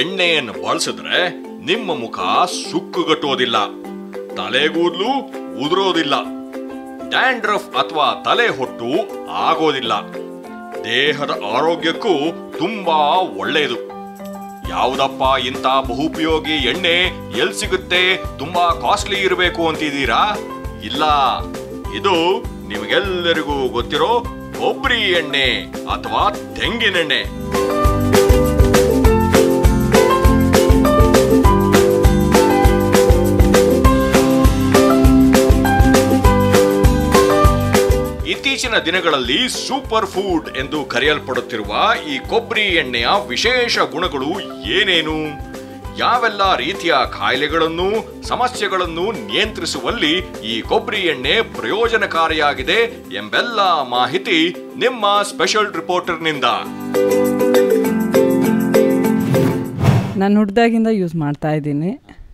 ಎಣ್ಣೆಯನ್ನು ಬಳಸಿದ್ರೆ ನಿಮ್ಮ ಮುಖ ಸುಕ್ಕುಗಟ್ಟುವುದಿಲ್ಲ ತಲೆಗೂದಲು ಉದುರೋದಿಲ್ಲ ಡ್ಯಾಂಡ್ರಫ್ ಅಥವಾ ತಲೆ ಹೊಟ್ಟು ಆಗೋದಿಲ್ಲ ದೇಹದ ಆರೋಗ್ಯಕ್ಕೂ ತುಂಬಾ ಒಳ್ಳೆಯದು ಯಾವುದಪ್ಪ ಇಂಥ ಬಹುಪಯೋಗಿ ಎಣ್ಣೆ ಎಲ್ ಸಿಗುತ್ತೆ ತುಂಬಾ ಕಾಸ್ಟ್ಲಿ ಇರಬೇಕು ಅಂತಿದ್ದೀರಾ ಇಲ್ಲ ಇದು ನಿಮಗೆಲ್ಲರಿಗೂ ಗೊತ್ತಿರೋ ಕೊಬ್ಬರಿ ಎಣ್ಣೆ ಅಥವಾ ತೆಂಗಿನೆಣ್ಣೆ ಇತ್ತೀಚಿನ ದಿನಗಳಲ್ಲಿ ಸೂಪರ್ ಫುಡ್ ಎಂದು ಕರೆಯಲ್ಪಡುತ್ತಿರುವ ಈ ಕೊಬ್ಬರಿ ಎಣ್ಣೆಯ ವಿಶೇಷ ಗುಣಗಳು ಏನೇನು ಯಾವೆಲ್ಲ ರೀತಿಯ ಕಾಯಿಲೆಗಳನ್ನು ಸಮಸ್ಯೆಗಳನ್ನು ನಿಯಂತ್ರಿಸುವಲ್ಲಿ ಈ ಕೊಬ್ಬರಿ ಎಣ್ಣೆ ಪ್ರಯೋಜನಕಾರಿಯಾಗಿದೆ ಎಂಬೆಲ್ಲ ಮಾಹಿತಿ ನಿಮ್ಮ ಸ್ಪೆಷಲ್ ರಿಪೋರ್ಟರ್ನಿಂದ ನಾನು ಹುಡ್ದಾಗಿಂದ ಯೂಸ್ ಮಾಡ್ತಾ ಇದ್ದೀನಿ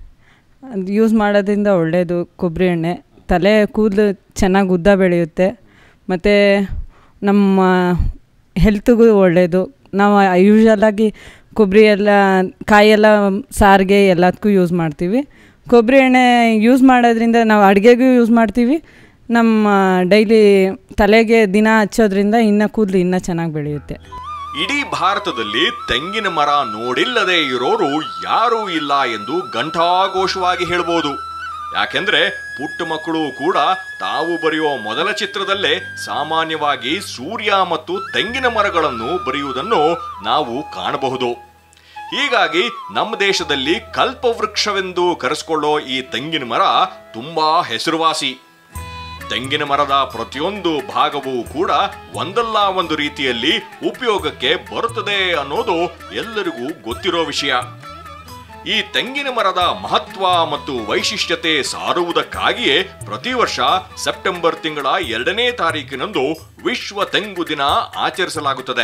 ಅದು ಯೂಸ್ ಮಾಡೋದ್ರಿಂದ ಒಳ್ಳೆಯದು ಕೊಬ್ಬರಿ ಎಣ್ಣೆ ತಲೆ ಕೂದಲು ಚೆನ್ನಾಗಿ ಉದ್ದ ಬೆಳೆಯುತ್ತೆ ಮತ್ತು ನಮ್ಮ ಹೆಲ್ತ್ಗೂ ಒಳ್ಳೆಯದು ನಾವು ಯೂಶ್ವಲಾಗಿ ಕೊಬ್ಬರಿ ಎಲ್ಲ ಕಾಯೆಲ್ಲ ಸಾರಿಗೆ ಎಲ್ಲದಕ್ಕೂ ಯೂಸ್ ಮಾಡ್ತೀವಿ ಕೊಬ್ಬರಿ ಎಣ್ಣೆ ಯೂಸ್ ಮಾಡೋದ್ರಿಂದ ನಾವು ಅಡುಗೆಗೂ ಯೂಸ್ ಮಾಡ್ತೀವಿ ನಮ್ಮ ಡೈಲಿ ತಲೆಗೆ ದಿನ ಹಚ್ಚೋದ್ರಿಂದ ಇನ್ನೂ ಕೂದಲು ಇನ್ನೂ ಚೆನ್ನಾಗಿ ಬೆಳೆಯುತ್ತೆ ಇಡೀ ಭಾರತದಲ್ಲಿ ತೆಂಗಿನ ಮರ ನೋಡಿಲ್ಲದೆ ಇರೋರು ಯಾರೂ ಇಲ್ಲ ಎಂದು ಘಂಟಾಘೋಷವಾಗಿ ಹೇಳ್ಬೋದು ಯಾಕೆಂದ್ರೆ ಪುಟ್ಟ ಮಕ್ಕಳು ಕೂಡ ತಾವು ಬರೆಯುವ ಮೊದಲ ಚಿತ್ರದಲ್ಲೇ ಸಾಮಾನ್ಯವಾಗಿ ಸೂರ್ಯ ಮತ್ತು ತೆಂಗಿನ ಮರಗಳನ್ನು ಬರೆಯುವುದನ್ನು ನಾವು ಕಾಣಬಹುದು ಹೀಗಾಗಿ ನಮ್ಮ ದೇಶದಲ್ಲಿ ಕಲ್ಪವೃಕ್ಷವೆಂದು ಕರೆಸಿಕೊಳ್ಳೋ ಈ ತೆಂಗಿನ ಮರ ತುಂಬಾ ಹೆಸರುವಾಸಿ ತೆಂಗಿನ ಮರದ ಪ್ರತಿಯೊಂದು ಭಾಗವೂ ಕೂಡ ಒಂದಲ್ಲ ಒಂದು ರೀತಿಯಲ್ಲಿ ಉಪಯೋಗಕ್ಕೆ ಬರುತ್ತದೆ ಅನ್ನೋದು ಎಲ್ಲರಿಗೂ ಗೊತ್ತಿರೋ ವಿಷಯ ಈ ತೆಂಗಿನ ಮರದ ಮಹತ್ವ ಮತ್ತು ವೈಶಿಷ್ಟ್ಯತೆ ಸಾರುವುದಕ್ಕಾಗಿಯೇ ಪ್ರತಿ ವರ್ಷ ಸೆಪ್ಟೆಂಬರ್ ತಿಂಗಳ ಎರಡನೇ ತಾರೀಕಿನಂದು ವಿಶ್ವ ತೆಂಗು ದಿನ ಆಚರಿಸಲಾಗುತ್ತದೆ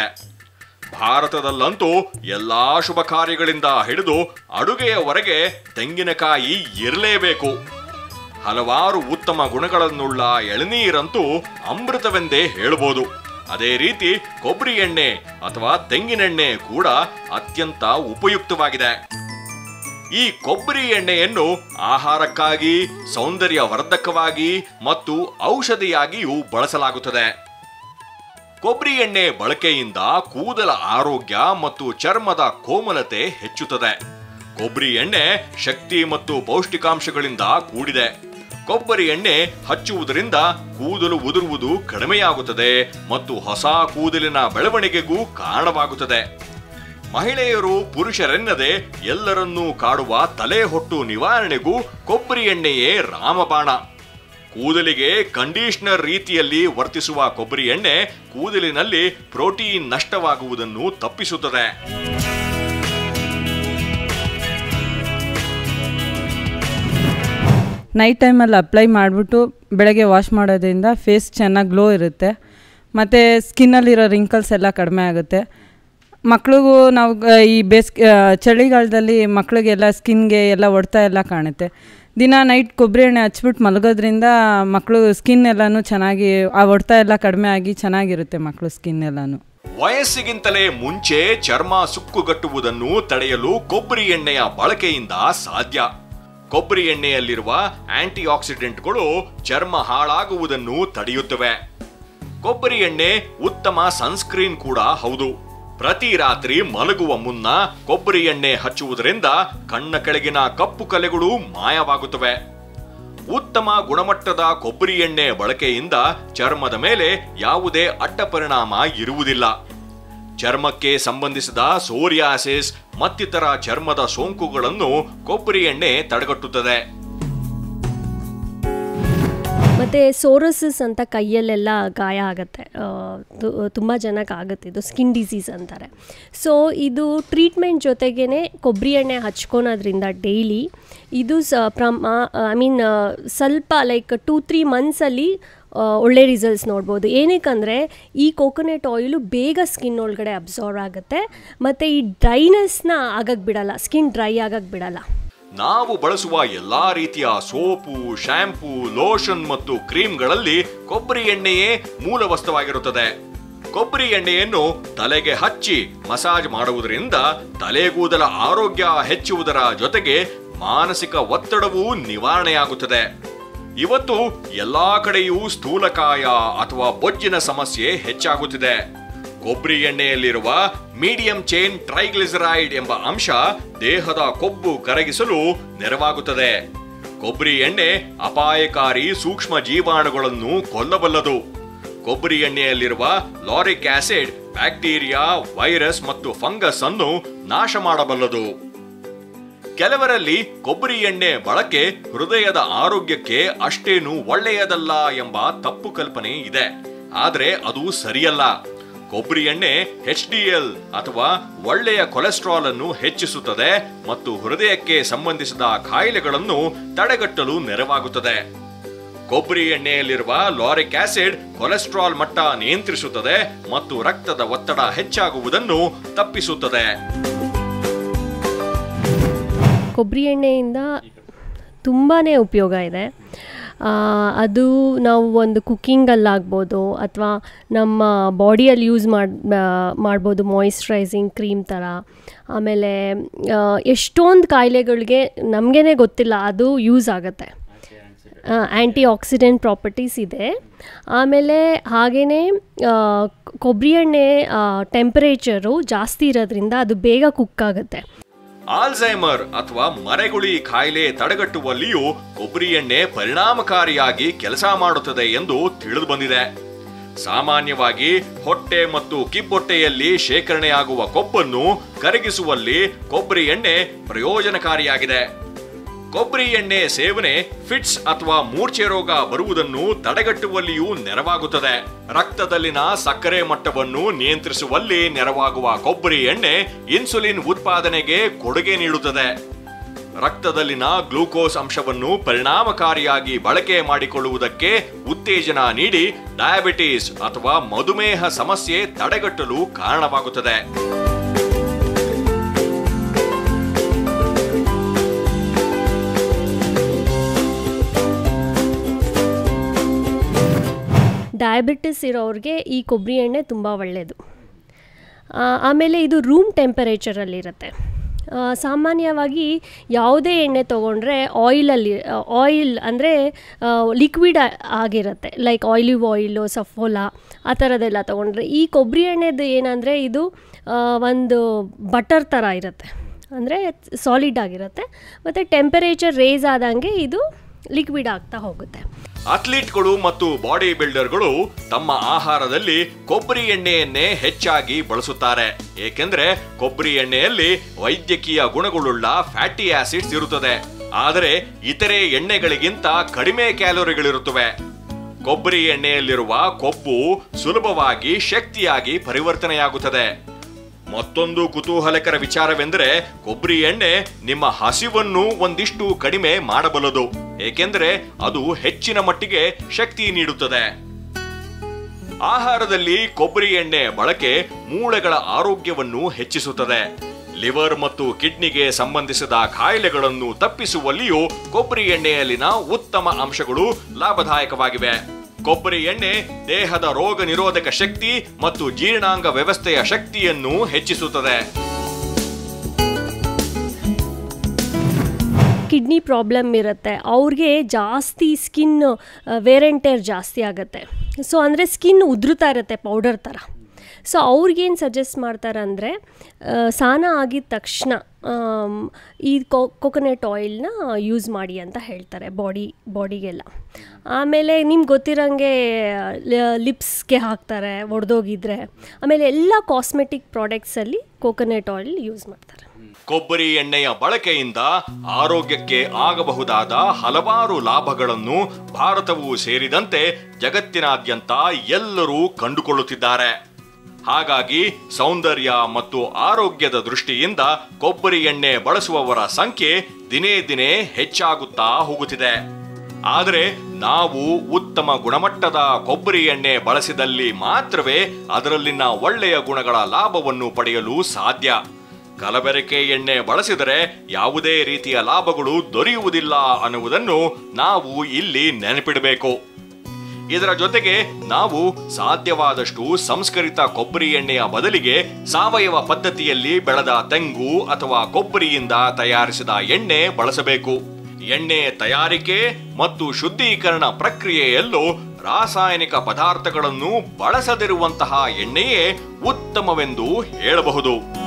ಭಾರತದಲ್ಲಂತೂ ಎಲ್ಲಾ ಶುಭ ಕಾರ್ಯಗಳಿಂದ ಹಿಡಿದು ಅಡುಗೆಯವರೆಗೆ ತೆಂಗಿನಕಾಯಿ ಇರಲೇಬೇಕು ಹಲವಾರು ಉತ್ತಮ ಗುಣಗಳನ್ನುಳ್ಳ ಎಳನೀರಂತೂ ಅಮೃತವೆಂದೇ ಹೇಳಬಹುದು ಅದೇ ರೀತಿ ಕೊಬ್ಬರಿ ಎಣ್ಣೆ ಅಥವಾ ತೆಂಗಿನೆಣ್ಣೆ ಕೂಡ ಅತ್ಯಂತ ಉಪಯುಕ್ತವಾಗಿದೆ ಈ ಕೊಬ್ಬರಿ ಎಣ್ಣೆಯನ್ನು ಆಹಾರಕ್ಕಾಗಿ ಸೌಂದರ್ಯ ವರ್ಧಕವಾಗಿ ಮತ್ತು ಔಷಧಿಯಾಗಿಯೂ ಬಳಸಲಾಗುತ್ತದೆ ಕೊಬ್ಬರಿ ಎಣ್ಣೆ ಬಳಕೆಯಿಂದ ಕೂದಲ ಆರೋಗ್ಯ ಮತ್ತು ಚರ್ಮದ ಕೋಮಲತೆ ಹೆಚ್ಚುತ್ತದೆ ಕೊಬ್ಬರಿ ಎಣ್ಣೆ ಶಕ್ತಿ ಮತ್ತು ಪೌಷ್ಟಿಕಾಂಶಗಳಿಂದ ಕೂಡಿದೆ ಕೊಬ್ಬರಿ ಎಣ್ಣೆ ಹಚ್ಚುವುದರಿಂದ ಕೂದಲು ಉದುರುವುದು ಕಡಿಮೆಯಾಗುತ್ತದೆ ಮತ್ತು ಹೊಸ ಕೂದಲಿನ ಬೆಳವಣಿಗೆಗೂ ಕಾರಣವಾಗುತ್ತದೆ ಮಹಿಳೆಯರು ಪುರುಷರೆನ್ನದೆ ಎಲ್ಲರನ್ನೂ ಕಾಡುವ ತಲೆ ಹೊಟ್ಟು ನಿವಾರಣೆಗೂ ಕೊಬ್ಬರಿ ಎಣ್ಣೆಯೇ ರಾಮಬಾಣ ಕೂದಲಿಗೆ ಕಂಡೀಷನರ್ ರೀತಿಯಲ್ಲಿ ವರ್ತಿಸುವ ಕೊಬ್ಬರಿ ಎಣ್ಣೆ ಕೂದಲಿನಲ್ಲಿ ಪ್ರೋಟೀನ್ ನಷ್ಟವಾಗುವುದನ್ನು ತಪ್ಪಿಸುತ್ತದೆ ನೈಟ್ ಟೈಮಲ್ಲಿ ಅಪ್ಲೈ ಮಾಡಿಬಿಟ್ಟು ಬೆಳಗ್ಗೆ ವಾಶ್ ಮಾಡೋದ್ರಿಂದ ಫೇಸ್ ಚೆನ್ನಾಗಿ ಗ್ಲೋ ಇರುತ್ತೆ ಮತ್ತು ಸ್ಕಿನ್ನಲ್ಲಿರೋ ರಿಂಕಲ್ಸ್ ಎಲ್ಲ ಕಡಿಮೆ ಆಗುತ್ತೆ ಮಕ್ಳಿಗೂ ನಾವು ಗ- ಈ ಬೇಸಿಗೆ ಚಳಿಗಾಲದಲ್ಲಿ ಮಕ್ಳಿಗೆಲ್ಲ ಸ್ಕಿನ್ಗೆ ಎಲ್ಲ ಹೊಡ್ತಾ ಎಲ್ಲ ಕಾಣುತ್ತೆ ದಿನ ನೈಟ್ ಕೊಬ್ಬರಿ ಎಣ್ಣೆ ಹಚ್ಬಿಟ್ಟು ಮಲಗೋದ್ರಿಂದ ಮಕ್ಕಳು ಸ್ಕಿನ್ ಎಲ್ಲನೂ ಚೆನ್ನಾಗಿ ಆ ಹೊಡ್ತ ಎಲ್ಲ ಕಡಿಮೆ ಆಗಿ ಚೆನ್ನಾಗಿರುತ್ತೆ ಮಕ್ಕಳು ಸ್ಕಿನ್ ಎಲ್ಲನೂ ವಯಸ್ಸಿಗಿಂತಲೇ ಮುಂಚೆ ಚರ್ಮ ಸುಕ್ಕುಗಟ್ಟುವುದನ್ನು ತಡೆಯಲು ಕೊಬ್ಬರಿ ಎಣ್ಣೆಯ ಬಳಕೆಯಿಂದ ಸಾಧ್ಯ ಕೊಬ್ಬರಿ ಎಣ್ಣೆಯಲ್ಲಿರುವ ಆಂಟಿ ಆಕ್ಸಿಡೆಂಟ್ಗಳು ಚರ್ಮ ಹಾಳಾಗುವುದನ್ನು ತಡೆಯುತ್ತವೆ ಕೊಬ್ಬರಿ ಎಣ್ಣೆ ಉತ್ತಮ ಸನ್ಸ್ಕ್ರೀನ್ ಕೂಡ ಹೌದು ಪ್ರತಿ ರಾತ್ರಿ ಮಲಗುವ ಮುನ್ನ ಕೊಬ್ಬರಿ ಎಣ್ಣೆ ಹಚ್ಚುವುದರಿಂದ ಕಣ್ಣ ಕೆಳಗಿನ ಕಪ್ಪು ಕಲೆಗಳು ಮಾಯವಾಗುತ್ತವೆ ಉತ್ತಮ ಗುಣಮಟ್ಟದ ಕೊಬ್ಬರಿ ಎಣ್ಣೆ ಬಳಕೆಯಿಂದ ಚರ್ಮದ ಮೇಲೆ ಯಾವುದೇ ಅಡ್ಡ ಪರಿಣಾಮ ಇರುವುದಿಲ್ಲ ಚರ್ಮಕ್ಕೆ ಸಂಬಂಧಿಸಿದ ಸೋರಿಯಾಸಿಸ್ ಮತ್ತಿತರ ಚರ್ಮದ ಸೋಂಕುಗಳನ್ನು ಕೊಬ್ಬರಿ ಎಣ್ಣೆ ತಡೆಗಟ್ಟುತ್ತದೆ ಮತ್ತು ಸೋರೋಸಿಸ್ ಅಂತ ಕೈಯಲ್ಲೆಲ್ಲ ಗಾಯ ಆಗುತ್ತೆ ತುಂಬ ಜನಕ್ಕೆ ಆಗುತ್ತೆ ಇದು ಸ್ಕಿನ್ ಡಿಸೀಸ್ ಅಂತಾರೆ ಸೊ ಇದು ಟ್ರೀಟ್ಮೆಂಟ್ ಜೊತೆಗೇ ಕೊಬ್ಬರಿ ಎಣ್ಣೆ ಹಚ್ಕೊಳೋದ್ರಿಂದ ಡೈಲಿ ಇದು ಸ ಪ್ರಮ ಐ ಮೀನ್ ಸ್ವಲ್ಪ ಲೈಕ್ ಟೂ ತ್ರೀ ಮಂತ್ಸಲ್ಲಿ ಒಳ್ಳೆ ರಿಸಲ್ಟ್ಸ್ ನೋಡ್ಬೋದು ಏನಕ್ಕಂದರೆ ಈ ಕೋಕೋನಟ್ ಆಯಿಲು ಬೇಗ ಸ್ಕಿನ್ ಒಳಗಡೆ ಅಬ್ಸಾರ್ವ್ ಆಗುತ್ತೆ ಮತ್ತು ಈ ಡ್ರೈನೆಸ್ನ ಆಗಕ್ಕೆ ಬಿಡಲ್ಲ ಸ್ಕಿನ್ ಡ್ರೈ ಆಗಕ್ಕೆ ಬಿಡಲ್ಲ ನಾವು ಬಳಸುವ ಎಲ್ಲಾ ರೀತಿಯ ಸೋಪು ಶ್ಯಾಂಪೂ ಲೋಷನ್ ಮತ್ತು ಕ್ರೀಮ್ಗಳಲ್ಲಿ ಕೊಬ್ಬರಿ ಎಣ್ಣೆಯೇ ಮೂಲ ವಸ್ತುವಾಗಿರುತ್ತದೆ ಕೊಬ್ಬರಿ ಎಣ್ಣೆಯನ್ನು ತಲೆಗೆ ಹಚ್ಚಿ ಮಸಾಜ್ ಮಾಡುವುದರಿಂದ ತಲೆಗೂದಲ ಆರೋಗ್ಯ ಹೆಚ್ಚುವುದರ ಜೊತೆಗೆ ಮಾನಸಿಕ ಒತ್ತಡವೂ ನಿವಾರಣೆಯಾಗುತ್ತದೆ ಇವತ್ತು ಎಲ್ಲಾ ಕಡೆಯೂ ಸ್ಥೂಲಕಾಯ ಅಥವಾ ಬೊಜ್ಜಿನ ಸಮಸ್ಯೆ ಹೆಚ್ಚಾಗುತ್ತಿದೆ ಕೊಬ್ಬರಿ ಎಣ್ಣೆಯಲ್ಲಿರುವ ಮೀಡಿಯಂ ಚೈನ್ ಟ್ರೈಗ್ಲಿಸರೈಡ್ ಎಂಬ ಅಂಶ ದೇಹದ ಕೊಬ್ಬು ಕರಗಿಸಲು ನೆರವಾಗುತ್ತದೆ ಕೊಬ್ಬರಿ ಎಣ್ಣೆ ಅಪಾಯಕಾರಿ ಸೂಕ್ಷ್ಮ ಜೀವಾಣುಗಳನ್ನು ಕೊಲ್ಲಬಲ್ಲದು ಕೊಬ್ಬರಿ ಎಣ್ಣೆಯಲ್ಲಿರುವ ಲಾರಿಕ್ ಆಸಿಡ್ ಬ್ಯಾಕ್ಟೀರಿಯಾ ವೈರಸ್ ಮತ್ತು ಫಂಗಸ್ ಅನ್ನು ನಾಶ ಮಾಡಬಲ್ಲದು ಕೆಲವರಲ್ಲಿ ಕೊಬ್ಬರಿ ಎಣ್ಣೆ ಬಳಕೆ ಹೃದಯದ ಆರೋಗ್ಯಕ್ಕೆ ಅಷ್ಟೇನು ಒಳ್ಳೆಯದಲ್ಲ ಎಂಬ ತಪ್ಪು ಕಲ್ಪನೆ ಇದೆ ಆದರೆ ಅದು ಸರಿಯಲ್ಲ ಕೊಬ್ಬರಿ ಎಣ್ಣೆ ಎಚ್ ಡಿ ಎಲ್ ಅಥವಾ ಒಳ್ಳೆಯ ಕೊಲೆಸ್ಟ್ರಾಲ್ ಅನ್ನು ಹೆಚ್ಚಿಸುತ್ತದೆ ಮತ್ತು ಹೃದಯಕ್ಕೆ ಸಂಬಂಧಿಸಿದ ಕಾಯಿಲೆಗಳನ್ನು ತಡೆಗಟ್ಟಲು ನೆರವಾಗುತ್ತದೆ ಕೊಬ್ಬರಿ ಎಣ್ಣೆಯಲ್ಲಿರುವ ಲಾರಿಕ್ ಆಸಿಡ್ ಕೊಲೆಸ್ಟ್ರಾಲ್ ಮಟ್ಟ ನಿಯಂತ್ರಿಸುತ್ತದೆ ಮತ್ತು ರಕ್ತದ ಒತ್ತಡ ಹೆಚ್ಚಾಗುವುದನ್ನು ತಪ್ಪಿಸುತ್ತದೆ ಕೊಬ್ಬರಿ ಎಣ್ಣೆಯಿಂದ ತುಂಬಾ ಉಪಯೋಗ ಇದೆ ಆ, ಅದು ನಾವು ಒಂದು ಕುಕ್ಕಿಂಗಲ್ಲಾಗ್ಬೋದು ಅಥವಾ ನಮ್ಮ ಬಾಡಿಯಲ್ಲಿ ಯೂಸ್ ಮಾಡಿ ಮಾಡ್ಬೋದು ಮಾಯಿಶ್ಚರೈಸಿಂಗ್ ಕ್ರೀಮ್ ಥರ ಆಮೇಲೆ ಎಷ್ಟೊಂದು ಕಾಯಿಲೆಗಳಿಗೆ ನಮಗೇ ಗೊತ್ತಿಲ್ಲ ಅದು ಯೂಸ್ ಆಗುತ್ತೆ ಆ್ಯಂಟಿ ಆಕ್ಸಿಡೆಂಟ್ ಪ್ರಾಪರ್ಟೀಸ್ ಇದೆ ಆಮೇಲೆ ಹಾಗೆಯೇ ಕೊಬ್ಬರಿ ಎಣ್ಣೆ ಟೆಂಪರೇಚರು ಜಾಸ್ತಿ ಇರೋದ್ರಿಂದ ಅದು ಬೇಗ ಕುಕ್ ಆಗುತ್ತೆ ಆಲ್ಝೈಮರ್ ಅಥವಾ ಮರೆಗುಳಿ ಕಾಯಿಲೆ ತಡೆಗಟ್ಟುವಲ್ಲಿಯೂ ಕೊಬ್ಬರಿ ಎಣ್ಣೆ ಪರಿಣಾಮಕಾರಿಯಾಗಿ ಕೆಲಸ ಮಾಡುತ್ತದೆ ಎಂದು ತಿಳಿದು ಬಂದಿದೆ ಸಾಮಾನ್ಯವಾಗಿ ಹೊಟ್ಟೆ ಮತ್ತು ಕಿಬ್ಬೊಟ್ಟೆಯಲ್ಲಿ ಶೇಖರಣೆಯಾಗುವ ಕೊಬ್ಬನ್ನು ಕರಗಿಸುವಲ್ಲಿ ಕೊಬ್ಬರಿ ಎಣ್ಣೆ ಪ್ರಯೋಜನಕಾರಿಯಾಗಿದೆ ಕೊಬ್ಬರಿ ಎಣ್ಣೆ ಸೇವನೆ ಫಿಟ್ಸ್ ಅಥವಾ ಮೂರ್ಛೆ ರೋಗ ಬರುವುದನ್ನು ತಡೆಗಟ್ಟುವಲ್ಲಿಯೂ ನೆರವಾಗುತ್ತದೆ ರಕ್ತದಲ್ಲಿನ ಸಕ್ಕರೆ ಮಟ್ಟವನ್ನು ನಿಯಂತ್ರಿಸುವಲ್ಲಿ ನೆರವಾಗುವ ಕೊಬ್ಬರಿ ಎಣ್ಣೆ ಇನ್ಸುಲಿನ್ ಉತ್ಪಾದನೆಗೆ ಕೊಡುಗೆ ನೀಡುತ್ತದೆ ರಕ್ತದಲ್ಲಿನ ಗ್ಲೂಕೋಸ್ ಅಂಶವನ್ನು ಪರಿಣಾಮಕಾರಿಯಾಗಿ ಬಳಕೆ ಮಾಡಿಕೊಳ್ಳುವುದಕ್ಕೆ ಉತ್ತೇಜನ ನೀಡಿ ಡಯಾಬಿಟಿಸ್ ಅಥವಾ ಮಧುಮೇಹ ಸಮಸ್ಯೆ ತಡೆಗಟ್ಟಲು ಕಾರಣವಾಗುತ್ತದೆ ಡಯಾಬಿಟಿಸ್ ಇರೋರಿಗೆ ಈ ಕೊಬ್ಬರಿ ಎಣ್ಣೆ ತುಂಬ ಒಳ್ಳೆಯದು ಆ, ಆಮೇಲೆ ಇದು ರೂಮ್ ಟೆಂಪರೇಚರಲ್ಲಿರುತ್ತೆ ಆ, ಸಾಮಾನ್ಯವಾಗಿ ಯಾವುದೇ ಎಣ್ಣೆ ತೊಗೊಂಡ್ರೆ ಆಯಿಲಲ್ಲಿ ಆಯಿಲ್ ಅಂದರೆ ಲಿಕ್ವಿಡ್ ಆಗಿರುತ್ತೆ ಲೈಕ್ ಆಯಿಲಿವ್ ಆಯಿಲು ಸಫೋಲಾ ಆ ಥರದ್ದೆಲ್ಲ ತೊಗೊಂಡ್ರೆ ಈ ಕೊಬ್ಬರಿ ಎಣ್ಣೆದು ಏನಂದರೆ ಇದು ಆ, ಒಂದು ಬಟರ್ ಥರ ಇರುತ್ತೆ ಅಂದರೆ ಸಾಲಿಡ್ ಆಗಿರುತ್ತೆ ಮತ್ತು ಟೆಂಪರೇಚರ್ ರೇಸ್ ಆದಂಗೆ ಇದು ಲಿಕ್ವಿಡ್ ಆಗ್ತಾ ಹೋಗುತ್ತೆ ಅಥ್ಲೀಟ್ಗಳು ಮತ್ತು ಬಾಡಿ ಬಿಲ್ಡರ್ಗಳು ತಮ್ಮ ಆಹಾರದಲ್ಲಿ ಕೊಬ್ಬರಿ ಎಣ್ಣೆಯನ್ನೇ ಹೆಚ್ಚಾಗಿ ಬಳಸುತ್ತಾರೆ ಏಕೆಂದ್ರೆ ಕೊಬ್ಬರಿ ಎಣ್ಣೆಯಲ್ಲಿ ವೈದ್ಯಕೀಯ ಗುಣಗಳುಳ್ಳ ಫ್ಯಾಟಿ ಆಸಿಡ್ಸ್ ಇರುತ್ತದೆ ಆದರೆ ಇತರೆ ಎಣ್ಣೆಗಳಿಗಿಂತ ಕಡಿಮೆ ಕ್ಯಾಲೋರಿಗಳಿರುತ್ತವೆ ಕೊಬ್ಬರಿ ಎಣ್ಣೆಯಲ್ಲಿರುವ ಕೊಬ್ಬು ಸುಲಭವಾಗಿ ಶಕ್ತಿಯಾಗಿ ಪರಿವರ್ತನೆಯಾಗುತ್ತದೆ ಮತ್ತೊಂದು ಕುತೂಹಲಕರ ವಿಚಾರವೆಂದರೆ ಕೊಬ್ಬರಿ ಎಣ್ಣೆ ನಿಮ್ಮ ಹಸಿವನ್ನು ಒಂದಿಷ್ಟು ಕಡಿಮೆ ಮಾಡಬಲ್ಲದು ಏಕೆಂದರೆ ಅದು ಹೆಚ್ಚಿನ ಮಟ್ಟಿಗೆ ಶಕ್ತಿ ನೀಡುತ್ತದೆ ಆಹಾರದಲ್ಲಿ ಕೊಬ್ಬರಿ ಎಣ್ಣೆ ಬಳಕೆ ಮೂಳೆಗಳ ಆರೋಗ್ಯವನ್ನು ಹೆಚ್ಚಿಸುತ್ತದೆ ಲಿವರ್ ಮತ್ತು ಕಿಡ್ನಿಗೆ ಸಂಬಂಧಿಸಿದ ಕಾಯಿಲೆಗಳನ್ನು ತಪ್ಪಿಸುವಲ್ಲಿಯೂ ಕೊಬ್ಬರಿ ಎಣ್ಣೆಯಲ್ಲಿನ ಉತ್ತಮ ಅಂಶಗಳು ಲಾಭದಾಯಕವಾಗಿವೆ ಕೊಬ್ಬರಿ ಎಣ್ಣೆ ದೇಹದ ರೋಗ ನಿರೋಧಕ ಶಕ್ತಿ ಮತ್ತು ಜೀರ್ಣಾಂಗ ವ್ಯವಸ್ಥೆಯ ಶಕ್ತಿಯನ್ನು ಹೆಚ್ಚಿಸುತ್ತದೆ ಕಿಡ್ನಿ ಪ್ರಾಬ್ಲಮ್ ಇರುತ್ತೆ ಅವ್ರಿಗೆ ಜಾಸ್ತಿ ಸ್ಕಿನ್ ವೇರ್ ಆ್ಯಂಡ್ ಟೇರ್ ಜಾಸ್ತಿ ಆಗುತ್ತೆ ಸೊ ಅಂದರೆ ಸ್ಕಿನ್ ಉದುರುತ್ತಾ ಇರುತ್ತೆ ಪೌಡರ್ ಥರ ಸೊ ಅವ್ರಿಗೇನು ಸಜೆಸ್ಟ್ ಮಾಡ್ತಾರೆ ಅಂದರೆ ಸ್ನಾನ ಆಗಿದ ತಕ್ಷಣ ಆಮ್, ಈ ಕೊಕೊನೆಟ್ ಆಯಿಲ್ನ ಯೂಸ್ ಮಾಡಿ ಅಂತ ಹೇಳ್ತಾರೆ ಬಾಡಿ ಬಾಡಿಗೆಲ್ಲ ಆಮೇಲೆ ನಿಮ್ಗೆ ಗೊತ್ತಿರೋಂಗೆ ಲಿಪ್ಸ್ಗೆ ಹಾಕ್ತಾರೆ ಒಡೆದೋಗಿದ್ರೆ ಆಮೇಲೆ ಎಲ್ಲ ಕಾಸ್ಮೆಟಿಕ್ ಪ್ರಾಡಕ್ಟ್ಸಲ್ಲಿ ಕೋಕೋನಟ್ ಆಯಿಲ್ ಯೂಸ್ ಮಾಡ್ತಾರೆ ಕೊಬ್ಬರಿ ಎಣ್ಣೆಯ ಬಳಕೆಯಿಂದ ಆರೋಗ್ಯಕ್ಕೆ ಆಗಬಹುದಾದ ಹಲವಾರು ಲಾಭಗಳನ್ನು ಭಾರತವು ಸೇರಿದಂತೆ ಜಗತ್ತಿನಾದ್ಯಂತ ಎಲ್ಲರೂ ಕಂಡುಕೊಳ್ಳುತ್ತಿದ್ದಾರೆ ಹಾಗಾಗಿ ಸೌಂದರ್ಯ ಮತ್ತು ಆರೋಗ್ಯದ ದೃಷ್ಟಿಯಿಂದ ಕೊಬ್ಬರಿ ಎಣ್ಣೆ ಬಳಸುವವರ ಸಂಖ್ಯೆ ದಿನೇ ದಿನೇ ಹೆಚ್ಚಾಗುತ್ತಾ ಹೋಗುತ್ತಿದೆ ಆದರೆ ನಾವು ಉತ್ತಮ ಗುಣಮಟ್ಟದ ಕೊಬ್ಬರಿ ಎಣ್ಣೆ ಬಳಸಿದಲ್ಲಿ ಮಾತ್ರವೇ ಅದರಲ್ಲಿನ ಒಳ್ಳೆಯ ಗುಣಗಳ ಲಾಭವನ್ನು ಪಡೆಯಲು ಸಾಧ್ಯ ಕಲಬೆರಕೆ ಎಣ್ಣೆ ಬಳಸಿದರೆ ಯಾವುದೇ ರೀತಿಯ ಲಾಭಗಳು ದೊರೆಯುವುದಿಲ್ಲ ಅನ್ನುವುದನ್ನು ನಾವು ಇಲ್ಲಿ ನೆನಪಿಡಬೇಕು ಇದರ ಜೊತೆಗೆ ನಾವು ಸಾಧ್ಯವಾದಷ್ಟು ಸಂಸ್ಕರಿತ ಕೊಬ್ಬರಿ ಎಣ್ಣೆಯ ಬದಲಿಗೆ ಸಾವಯವ ಪದ್ಧತಿಯಲ್ಲಿ ಬೆಳೆದ ತೆಂಗು ಅಥವಾ ಕೊಬ್ಬರಿಯಿಂದ ತಯಾರಿಸಿದ ಎಣ್ಣೆ ಬಳಸಬೇಕು ಎಣ್ಣೆ ತಯಾರಿಕೆ ಮತ್ತು ಶುದ್ಧೀಕರಣ ಪ್ರಕ್ರಿಯೆಯಲ್ಲೂ ರಾಸಾಯನಿಕ ಪದಾರ್ಥಗಳನ್ನು ಬಳಸದಿರುವಂತಹ ಎಣ್ಣೆಯೇ ಉತ್ತಮವೆಂದು ಹೇಳಬಹುದು